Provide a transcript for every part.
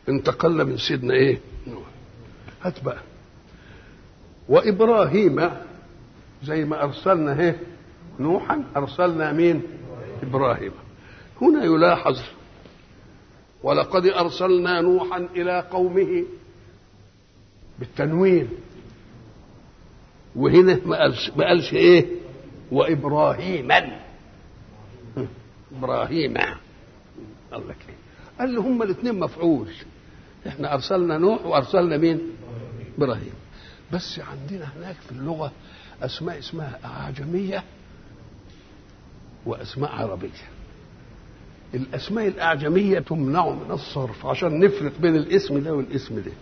انتقلنا من سيدنا ايه نوح هات بقى وابراهيم زي ما ارسلنا ايه نوحا ارسلنا مين ابراهيم هنا يلاحظ ولقد ارسلنا نوحا الى قومه بالتنوين وهنا ما قالش ما قالش ايه وابراهيما ابراهيم قال لك ايه قال له هما الاثنين مفعول احنا ارسلنا نوح وارسلنا مين ابراهيم بس عندنا هناك في اللغه اسماء اسمها اعجميه واسماء عربيه الاسماء الاعجميه تمنع من الصرف عشان نفرق بين الاسم ده والاسم ده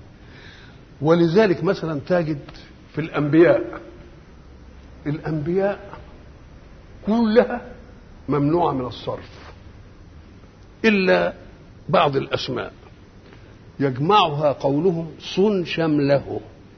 ولذلك مثلا تجد في الانبياء الانبياء كلها ممنوعه من الصرف الا بعض الاسماء يجمعها قولهم صن شمله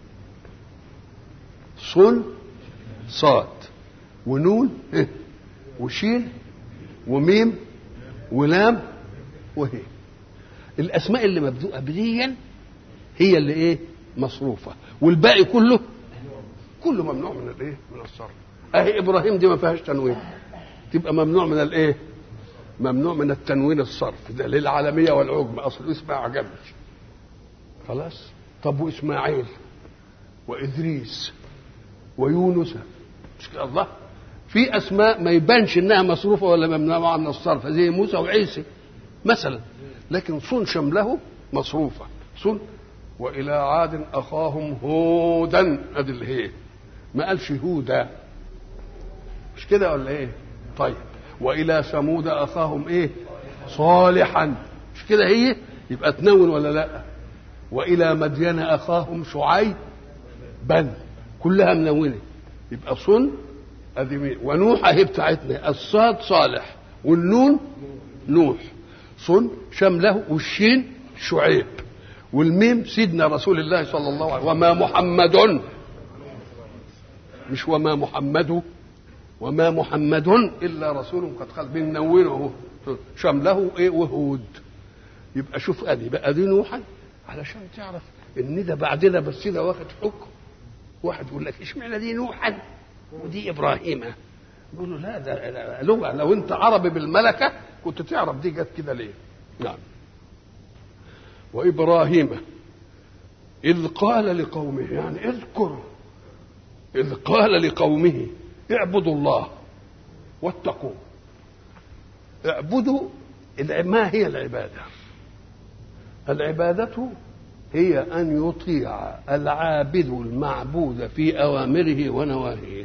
صن صاد ونون وشين وميم ولام وهي الاسماء اللي مبدوءه بديا هي اللي ايه مصروفه والباقي كله كله ممنوع من الايه من الصرف اهي ابراهيم دي ما فيهاش تنوين تبقى ممنوع من الايه ممنوع من التنوين الصرف ده للعالميه والعجم اصل اسمها عجمي خلاص طب واسماعيل وادريس ويونس مش كده الله في اسماء ما يبانش انها مصروفه ولا ممنوعه من الصرف زي موسى وعيسى مثلا لكن صن شمله مصروفه صن والى عاد اخاهم هودا ادي الهي ما قالش هودا مش كده ولا ايه طيب والى ثمود اخاهم ايه صالحا مش كده هي يبقى تنون ولا لا والى مدين اخاهم شعيب بن كلها منونه يبقى صن ادي مين ونوح اهي بتاعتنا الصاد صالح والنون نوح صن شمله والشين شعيب والميم سيدنا رسول الله صلى الله عليه وسلم وما محمد مش وما محمد وما محمد الا رسول قد خلق بننونه شمله ايه وهود يبقى شوف ادي بقى دي نوحا علشان تعرف ان ده بعدنا بس ده واخد حكم واحد يقول لك اشمعنى دي نوحا ودي ابراهيم يقول له لا ده لغه لو انت عربي بالملكه كنت تعرف دي جت كده ليه نعم وابراهيم اذ قال لقومه يعني اذكر اذ قال لقومه اعبدوا الله واتقوه اعبدوا ما هي العباده العباده هي ان يطيع العابد المعبود في اوامره ونواهيه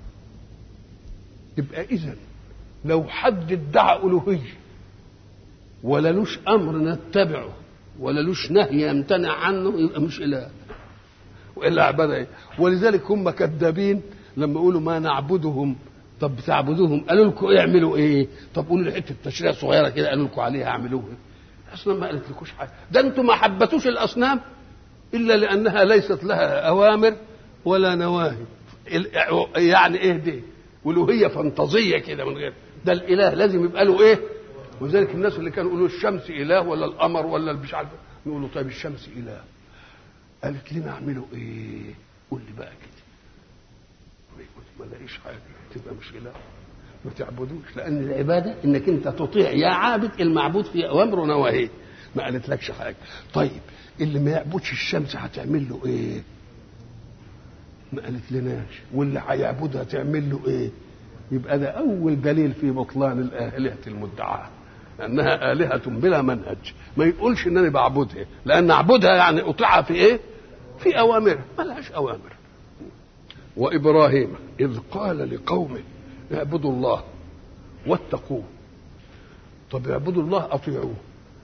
يبقى اذا لو حد ادعى الوهيه ولا لوش امر نتبعه ولا لوش نهي يمتنع عنه يبقى مش اله والا عباده ايه ولذلك هم كذابين لما يقولوا ما نعبدهم طب بتعبدوهم قالوا لكم اعملوا ايه طب قولوا لي حته تشريع صغيره كده قالوا لكم عليها اعملوها اصلا ما قالت لكوش حاجه ده انتم ما حبتوش الاصنام الا لانها ليست لها اوامر ولا نواهي يعني ايه دي والوهيه فانتازيه كده من غير ده الاله لازم يبقى له ايه ولذلك الناس اللي كانوا يقولوا الشمس اله ولا القمر ولا مش عارف نقولوا طيب الشمس اله قالت لنا اعملوا ايه قول لي بقى كده ما لاقيش حاجه تبقى مش اله ما تعبدوش لان العباده انك انت تطيع يا عابد المعبود في اوامر ونواهيه ما قالتلكش حاجه طيب اللي ما يعبدش الشمس هتعمل له ايه ما قالت لناش واللي هيعبدها تعمل له ايه يبقى ده اول دليل في بطلان الالهه المدعاه انها الهه بلا منهج ما يقولش انني بعبدها لان اعبدها يعني اطيعها في ايه في اوامرها ما لهاش اوامر وابراهيم اذ قال لقومه اعبدوا الله واتقوه طب اعبدوا الله اطيعوه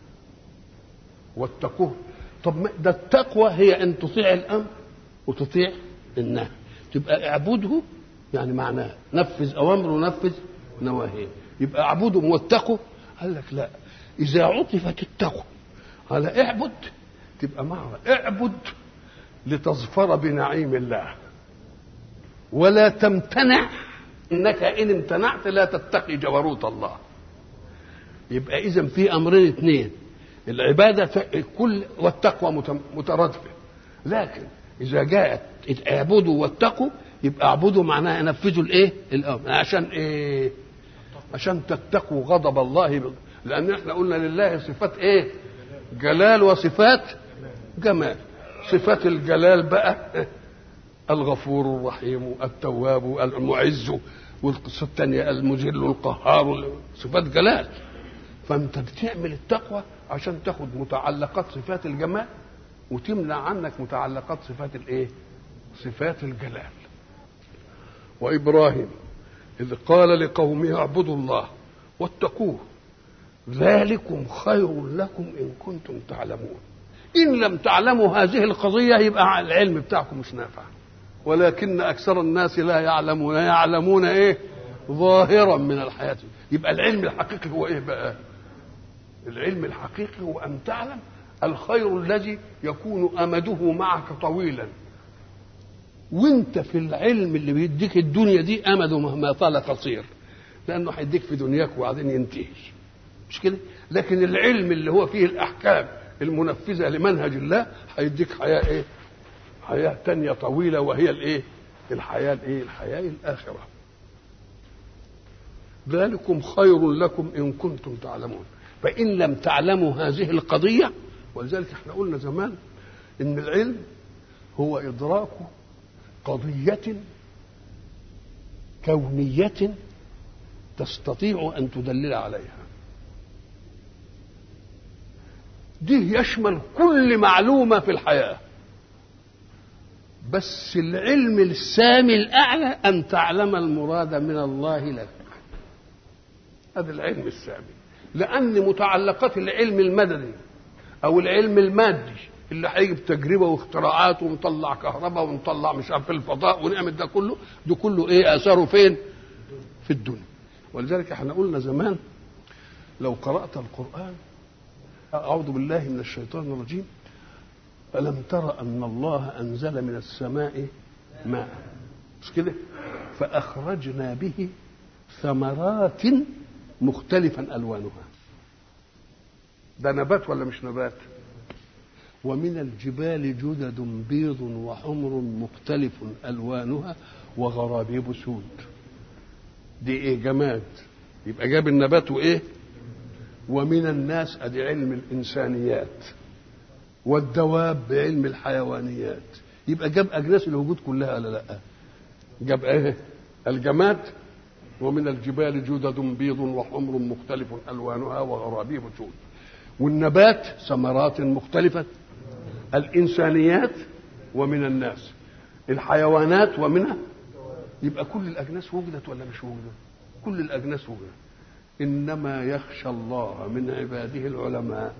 واتقوه طب ده التقوى هي ان تطيع الامر وتطيع النهي تبقى اعبده يعني معناه نفذ اوامره ونفذ نواهيه يبقى اعبده واتقوا قال لك لا اذا عطفت التقوى على اعبد تبقى معها اعبد لتظفر بنعيم الله ولا تمتنع انك ان امتنعت لا تتقي جبروت الله يبقى اذا في امرين اثنين العباده كل والتقوى مترادفه لكن اذا جاءت اعبدوا واتقوا يبقى اعبدوا معناها نفذوا الايه الامر عشان ايه عشان تتقوا غضب الله لان احنا قلنا لله صفات ايه جلال وصفات جمال صفات الجلال بقى الغفور الرحيم التواب المعز والقصه الثانيه المذل القهار صفات جلال فانت بتعمل التقوى عشان تاخد متعلقات صفات الجمال وتمنع عنك متعلقات صفات الايه صفات الجلال وابراهيم اذ قال لقومه اعبدوا الله واتقوه ذلكم خير لكم ان كنتم تعلمون ان لم تعلموا هذه القضيه يبقى العلم بتاعكم مش نافع ولكن اكثر الناس لا يعلمون يعلمون ايه ظاهرا من الحياه يبقى العلم الحقيقي هو ايه بقى العلم الحقيقي هو ان تعلم الخير الذي يكون امده معك طويلا وانت في العلم اللي بيديك الدنيا دي امده مهما طال قصير لانه هيديك في دنياك وبعدين ينتهي مش كده لكن العلم اللي هو فيه الاحكام المنفذه لمنهج الله هيديك حياه ايه حياه تانية طويله وهي الايه الحياه الايه الحياه الاخره ذلكم خير لكم ان كنتم تعلمون فان لم تعلموا هذه القضيه ولذلك احنا قلنا زمان ان العلم هو ادراك قضيه كونيه تستطيع ان تدلل عليها دي يشمل كل معلومه في الحياه بس العلم السامي الاعلى ان تعلم المراد من الله لك هذا العلم السامي لان متعلقات العلم المدني او العلم المادي اللي هيجي بتجربه واختراعات ونطلع كهرباء ونطلع مش عارف الفضاء ونعمل ده كله ده كله ايه اثاره فين؟ في الدنيا ولذلك احنا قلنا زمان لو قرات القران اعوذ بالله من الشيطان الرجيم الم تر ان الله انزل من السماء ماء مش كده فاخرجنا به ثمرات مختلفا الوانها ده نبات ولا مش نبات ومن الجبال جدد بيض وحمر مختلف الوانها وغرابيب سود دي ايه جماد يبقى جاب النبات وايه ومن الناس ادي علم الانسانيات والدواب بعلم الحيوانيات يبقى جاب اجناس الوجود كلها ولا لا جاب ايه الجماد ومن الجبال جدد بيض وحمر مختلف الوانها وغرابيب سود والنبات ثمرات مختلفة الإنسانيات ومن الناس الحيوانات ومنها يبقى كل الأجناس وجدت ولا مش وجدت كل الأجناس وجدت إنما يخشى الله من عباده العلماء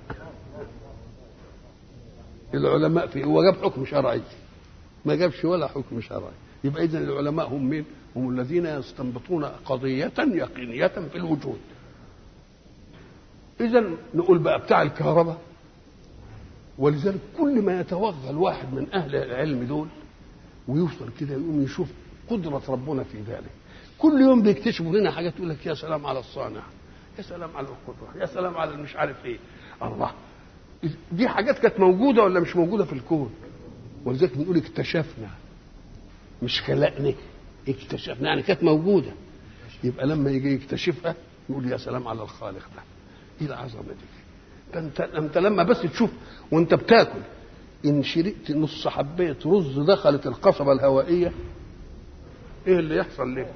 العلماء في هو جاب حكم شرعي ما جابش ولا حكم شرعي يبقى إذا العلماء هم مين؟ هم الذين يستنبطون قضية يقينية في الوجود اذا نقول بقى بتاع الكهرباء ولذلك كل ما يتوغل واحد من اهل العلم دول ويوصل كده يقوم يشوف قدرة ربنا في ذلك كل يوم بيكتشفوا لنا حاجات يقول لك يا سلام على الصانع يا سلام على القدرة يا سلام على مش عارف ايه الله دي حاجات كانت موجودة ولا مش موجودة في الكون ولذلك بنقول اكتشفنا مش خلقنا اكتشفنا يعني كانت موجودة يبقى لما يجي يكتشفها يقول يا سلام على الخالق ده ايه العظمه دي ده انت انت لما بس تشوف وانت بتاكل ان شربت نص حبايه رز دخلت القصبه الهوائيه ايه اللي يحصل لك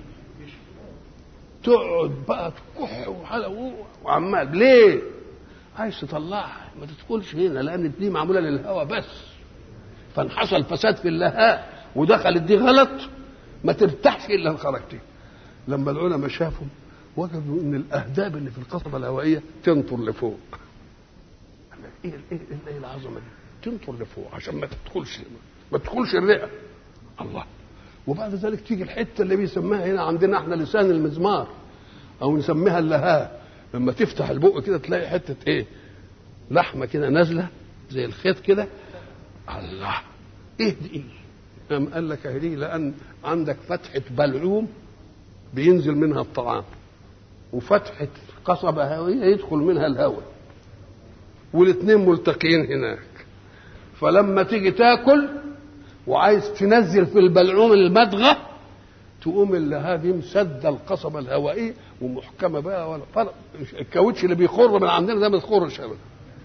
تقعد بقى تكح وعمال ليه عايز تطلعها ما تدخلش هنا لان دي معموله للهواء بس فانحصل فساد في اللهاء ودخلت دي غلط ما ترتاحش الا ان خرجتي لما العلماء شافوا وجدوا ان الاهداب اللي في القصبه الهوائيه تنطر لفوق ايه ايه ايه العظمه دي تنطر لفوق عشان ما تدخلش ما تدخلش الرئه الله وبعد ذلك تيجي الحته اللي بيسموها هنا عندنا احنا لسان المزمار او نسميها اللهاء لما تفتح البق كده تلاقي حته ايه لحمه كده نازله زي الخيط كده الله ايه دي ايه قام قال لك اهدي لان عندك فتحه بلعوم بينزل منها الطعام وفتحة قصبة هوية يدخل منها الهواء والاثنين ملتقيين هناك فلما تيجي تاكل وعايز تنزل في البلعوم المدغه تقوم اللي هذه مسده القصبه الهوائيه ومحكمه بقى ولا فرق الكاوتش اللي بيخر من عندنا ده ما بيخرش ابدا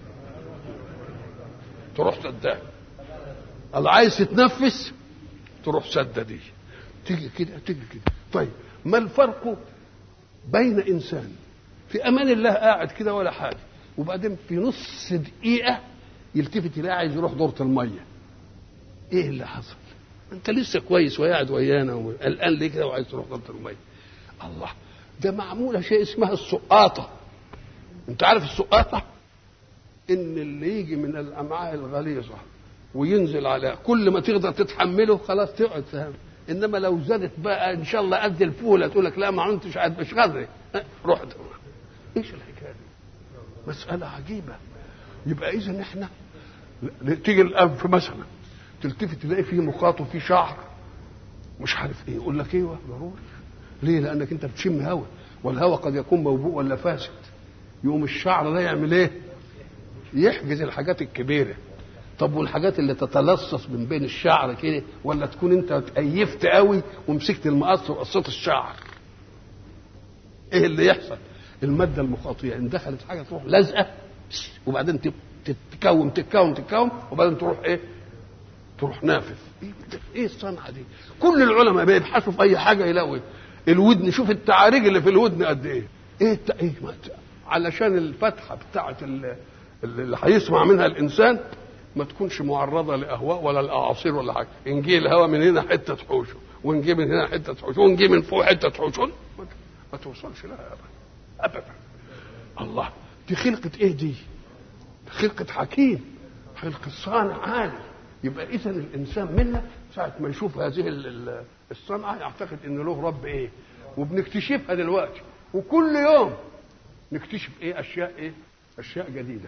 تروح سدها اللي عايز تتنفس تروح سده دي تيجي كده تيجي كده طيب ما الفرق بين انسان في امان الله قاعد كده ولا حاجه وبعدين في نص دقيقه يلتفت يلاقي عايز يروح دوره الميه ايه اللي حصل انت لسه كويس وقاعد ويانا وقلقان ليه كده وعايز تروح دوره الميه الله ده معموله شيء اسمها السقاطه انت عارف السقاطه ان اللي يجي من الامعاء الغليظه وينزل على كل ما تقدر تتحمله خلاص تقعد فاهم انما لو زادت بقى ان شاء الله قد الفوله تقول لك لا ما عدتش قاعد مش قادر روح ايش الحكايه دي؟ مساله عجيبه يبقى اذا احنا تيجي الانف مثلا تلتفت تلاقي فيه مخاط وفيه شعر مش عارف ايه يقول لك ايوه ضروري ليه؟ لانك انت بتشم هواء والهواء قد يكون موبوء ولا فاسد يقوم الشعر ده يعمل ايه؟ يحجز الحاجات الكبيره طب والحاجات اللي تتلصص من بين الشعر كده ولا تكون انت اتأيفت قوي ومسكت المقص وقصيت الشعر ايه اللي يحصل الماده المخاطيه ان دخلت حاجه تروح لازقه وبعدين تتكون تتكون تتكون وبعدين تروح ايه تروح نافذ ايه, إيه الصنعه دي كل العلماء بيبحثوا في اي حاجه يلاقوا الودن شوف التعاريج اللي في الودن قد ايه ايه, الت... إيه علشان الفتحه بتاعت اللي هيسمع منها الانسان ما تكونش معرضة لأهواء ولا الأعاصير ولا حاجة نجي الهواء من هنا حتة تحوشه ونجي من هنا حتة تحوشه ونجي من فوق حتة تحوشه ما توصلش لها أبدا أبدا الله دي خلقة إيه دي؟ خلقة حكيم خلقة صانع عالي يبقى إذا الإنسان منا ساعة ما يشوف هذه الصنعة يعتقد إن له رب إيه؟ وبنكتشفها دلوقتي وكل يوم نكتشف إيه أشياء إيه؟ أشياء جديدة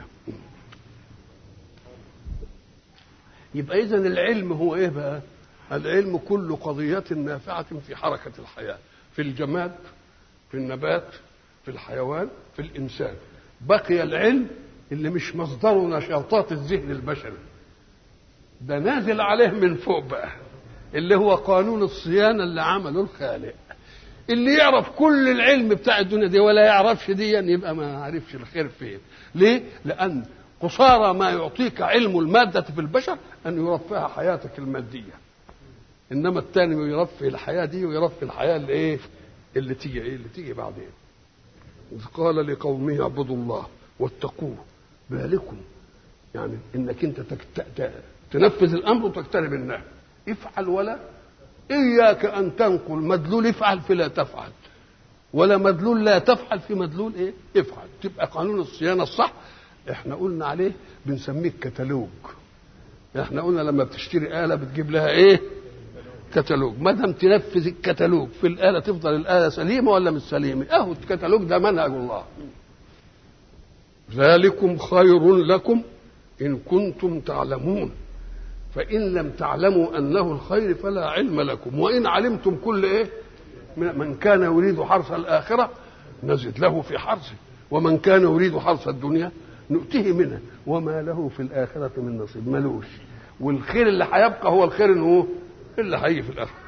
يبقى اذا العلم هو ايه بقى العلم كل قضية نافعة في حركة الحياة في الجماد في النبات في الحيوان في الإنسان بقي العلم اللي مش مصدره نشاطات الذهن البشري ده نازل عليه من فوق بقى اللي هو قانون الصيانة اللي عمله الخالق اللي يعرف كل العلم بتاع الدنيا دي ولا يعرفش دي يبقى ما عرفش الخير فين ليه لأن قصارى ما يعطيك علم المادة في البشر أن يرفه حياتك المادية إنما الثاني يرفه الحياة دي ويرفه الحياة اللي إيه اللي تيجي إيه اللي تيجي بعدين إذ قال لقومه اعبدوا الله واتقوه بالكم يعني إنك أنت تكت... تنفذ الأمر وتقترب النهي افعل ولا إياك أن تنقل مدلول افعل فلا تفعل ولا مدلول لا تفعل في مدلول ايه افعل تبقى قانون الصيانه الصح احنا قلنا عليه بنسميه كتالوج احنا قلنا لما بتشتري آلة بتجيب لها ايه كتالوج ما دام تنفذ الكتالوج في الآلة تفضل الآلة سليمة ولا مش سليمة اهو الكتالوج ده منهج الله ذلكم خير لكم إن كنتم تعلمون فإن لم تعلموا أنه الخير فلا علم لكم وإن علمتم كل إيه من كان يريد حرث الآخرة نزد له في حرثه ومن كان يريد حرث الدنيا نؤتيه منها وما له في الآخرة من نصيب ملوش والخير اللي هيبقى هو الخير انه اللي هيجي في الآخرة